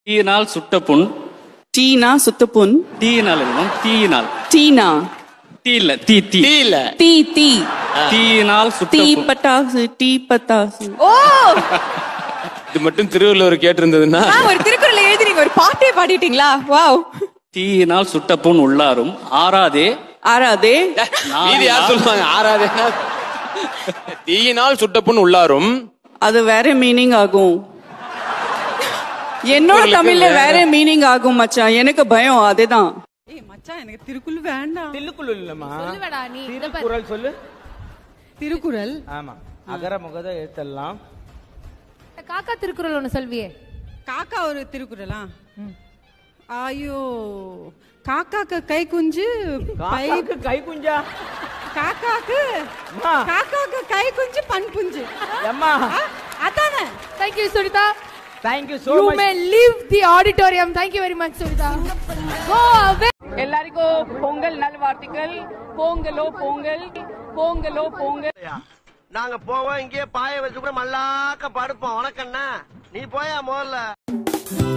தீயினால் சுட்ட புண் டீனா சுத்தப்புண் தீயினால் எழுதணும் தீயினால் டீனா தீ இல்ல தீ தீ டீ இல்ல டீ டீ தீயினால் சுட்ட டீ புண் பட்டாசு டீ பட்டாசு ஓ இது மட்டும் திருவள்ளுவர் கேட்டிருந்ததுன்னா ஆ, ஒரு திருக்குறள் எழுதி நீங்க ஒரு பாட்டே பாடிட்டீங்களா வாவ் தீயினால் சுட்ட புண் உள்ளாரும் ஆறாதே ஆறாதே மீதி யார் சொல்லுவாங்க ஆறாதேனா தீயினால் சுட்டப்புண் உள்ளாரும் அது வேற மீனிங் ஆகும் என்னோட திருக்குறளுக்கு தமிழ்ல வேற- வேற மீனிங் ஆகும் மச்சான் எனக்கு பயம் அதுதான் ஏய் மச்சான் எனக்கு திருக்குறள் வேண்டாம் தில்லுக்குள் இல்லம்மா சொல்லுவடா நீ இந்த பாரு. திருக்குறள் சொல்லு திருக்குறள் ஆமா அகர முகத எழுத்தெல்லாம் காக்கா திருக்குறள் ஒண்ணு சொல்வியே காக்கா ஒரு திருக்குறளா ஐயோ காக்காக்கு கை குஞ்சு பை காக்காக்கு கை குஞ்சா காக்காக்கு அம்மா. காக்காக்கு கை குஞ்சு பண் புஞ்சு அம்மா ஆ, அதானே thank you Sunitha thank you so you much may leave the auditorium thank you very much Sunitha go away எல்லாருக்கும் பொங்கல் நல்வாழ்த்துக்கள் பொங்கலோ பொங்கல் பொங்கலோ பொங்கல் நாங்க போவோம் இங்கே பாய வச்சு கூட மல்லாக்க படுப்போம் உனக்கண்ணா நீ போயா முதல்ல